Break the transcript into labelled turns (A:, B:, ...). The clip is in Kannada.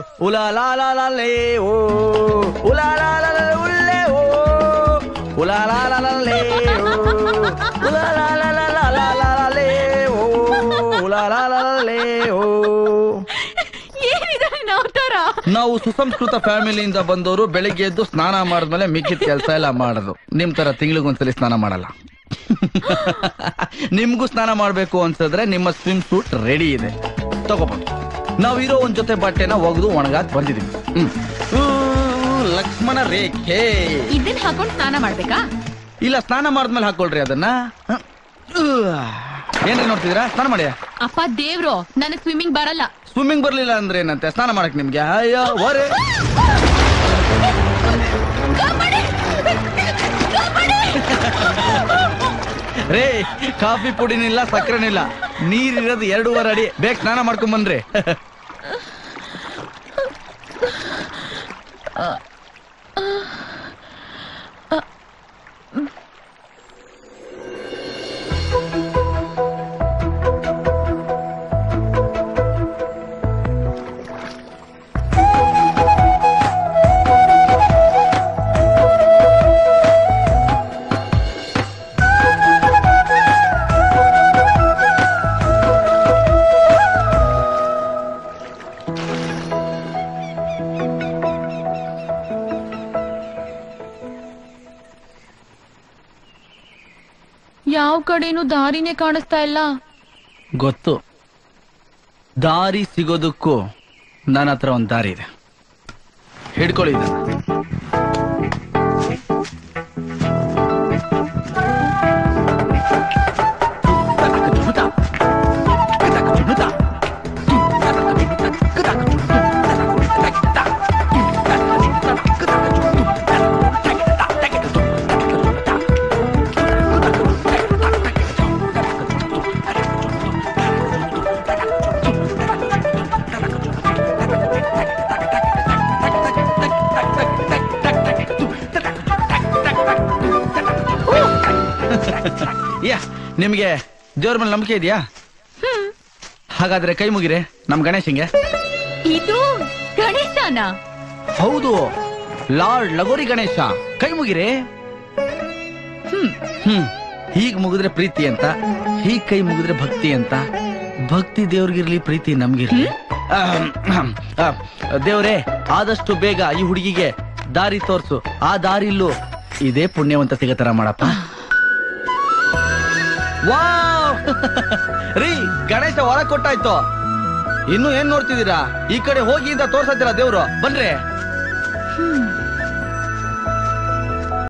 A: ಉಲಾ ಲಾ ಲಾ ಲಾ ಲೇ ಓ ಉಲಾ ಲಾ ಲಾ ಲಾ ಉಲ್ಲೆ ಓ ಉಲಾ ಲಾ ಲಾ ಲಾ ಲೇ ಓ ಉಲಾ ಲಾ ಲಾ ಲಾ ಲಾ ಲಾ ಲಾ ಲಾ ಲೇ ಓ ಉಲಾ ಲಾ ಲಾ ಲಾ ಲೇ ಓ
B: ಏನಿದೆ ನಿನ್ನ ಅವತಾರ
A: ನಾವು ಸುಸಂಸ್ಕೃತ ಫ್ಯಾಮಿಲಿಯಿಂದ ಬಂದವರು ಬೆಳಿಗ್ಗೆ ಎದ್ದು ಸ್ನಾನ ಮಾಡಿದ್ಮೇಲೆ ಮಿಕ್ಕಿದ ಕೆಲಸ ಎಲ್ಲ ಮಾಡೋದು ನಿಮ್ ತರ ತಿಂಗಳಿಗೊಂದ್ಸಲಿ ಸ್ನಾನ ಮಾಡಲ್ಲ ನಿಮ್ಗೂ ಸ್ನಾನ ಮಾಡ್ಬೇಕು ಅನ್ಸಿದ್ರೆ ನಿಮ್ಮ ಸ್ವಿಮ್ ಸೂಟ್ ರೆಡಿ ಇದೆ ತಗೋಬಹುದು ನಾವಿರೋ ಒಂದ್ ಜೊತೆ ಬಟ್ಟೆನ ಒಗೆದು ಒಣಗಾಕ್ ಬಂದಿದೀವಿ ಹ್ಮ್ ಊ, ಲಕ್ಷ್ಮಣ ರೇಖೆ
B: ಇದನ್ ಹಾಕೊಂಡ್ ಸ್ನಾನ ಮಾಡ್ಬೇಕಾ
A: ಇಲ್ಲ ಸ್ನಾನ ಮಾಡಿದ್ಮೇಲೆ ಹಾಕೊಳ್ರಿ ಅದನ್ನ ಹ. ಊ, ಏನ್ರಿ ನೋಡ್ತಿದ್ದೀರಾ ಸ್ನಾನ ಮಾಡಿ
B: ಅಪ್ಪ ದೇವ್ರು ನನಗ್ ಸ್ವಿಮ್ಮಿಂಗ್ ಬರಲ್ಲ
A: ಸ್ವಿಮ್ಮಿಂಗ್ ಬರ್ಲಿಲ್ಲ ಅಂದ್ರೆ ಏನಂತೆ ಸ್ನಾನ ಮಾಡಕ್ ನಿಮ್ಗೆ ಅಯ್ಯೋ ವರೆ ರೇ ಕಾಫಿ ಪುಡಿನಿಲ್ಲ ಸಕ್ಕರೆನಿಲ್ಲ ನೀರಿರೋದು ಎರಡೂವರೆ ಅಡಿ ಬೇಗ ಸ್ನಾನ ಮಾಡ್ಕೊಂಡ್ ಬನ್ರಿ
B: ಯಾವ ಕಡೆನೂ ದಾರಿನೇ ಕಾಣಿಸ್ತಾ ಇಲ್ಲ
A: ಗೊತ್ತು ದಾರಿ ಸಿಗೋದಕ್ಕೂ ನನ್ನ ಹತ್ರ ಒಂದ್ ದಾರಿ ಇದೆ ಹಿಡ್ಕೊಳ್ಳಿ ಇದನ್ನ ಯಾ ನಿಮಗೆ ದೇವ್ರ ಮೇಲೆ ನಂಬಿಕೆ ಇದೆಯಾ ಹಾಗಾದ್ರೆ ಕೈ ಮುಗಿರೆ ನಮ್ ಗಣೇಶಂಗೆ
B: ಇದು ಗಣೇಶನ
A: ಹೌದು ಲಾರ್ಡ್ ಲಗೋರಿ ಗಣೇಶ ಕೈ ಮುಗಿರೆ ಹ್ಮ್ ಹ್ಮ್ ಹೀಗ್ ಮುಗಿದ್ರೆ ಪ್ರೀತಿ ಅಂತ ಹೀಗ್ ಕೈ ಮುಗಿದ್ರೆ ಭಕ್ತಿ ಅಂತ ಭಕ್ತಿ ದೇವ್ರಿಗಿರ್ಲಿ ಪ್ರೀತಿ ನಮ್ಗಿರ್ಲಿ ಆಹ್, ಆಹ್, ಆಹ್, ದೇವ್ರೇ ಆದಷ್ಟು ಬೇಗ ಈ ಹುಡುಗಿಗೆ ದಾರಿ ತೋರ್ಸು ಆ ದಾರಿಲ್ಲೂ ಇದೇ ಪುಣ್ಯವಂತ ಸಿಗತರ ಮಾಡಪ್ಪ ವಾವ್ ರೀ ಗಣೇಶ ಹೊರ ಕೊಟ್ಟಾಯ್ತು ಇನ್ನು ಏನ್ ನೋಡ್ತಿದ್ದೀರಾ ಈ ಕಡೆ ಹೋಗಿ ಅಂತ ತೋರ್ಸತ್ತೀರಾ ದೇವ್ರು ಬನ್ರಿ
B: ಹ್ಮ್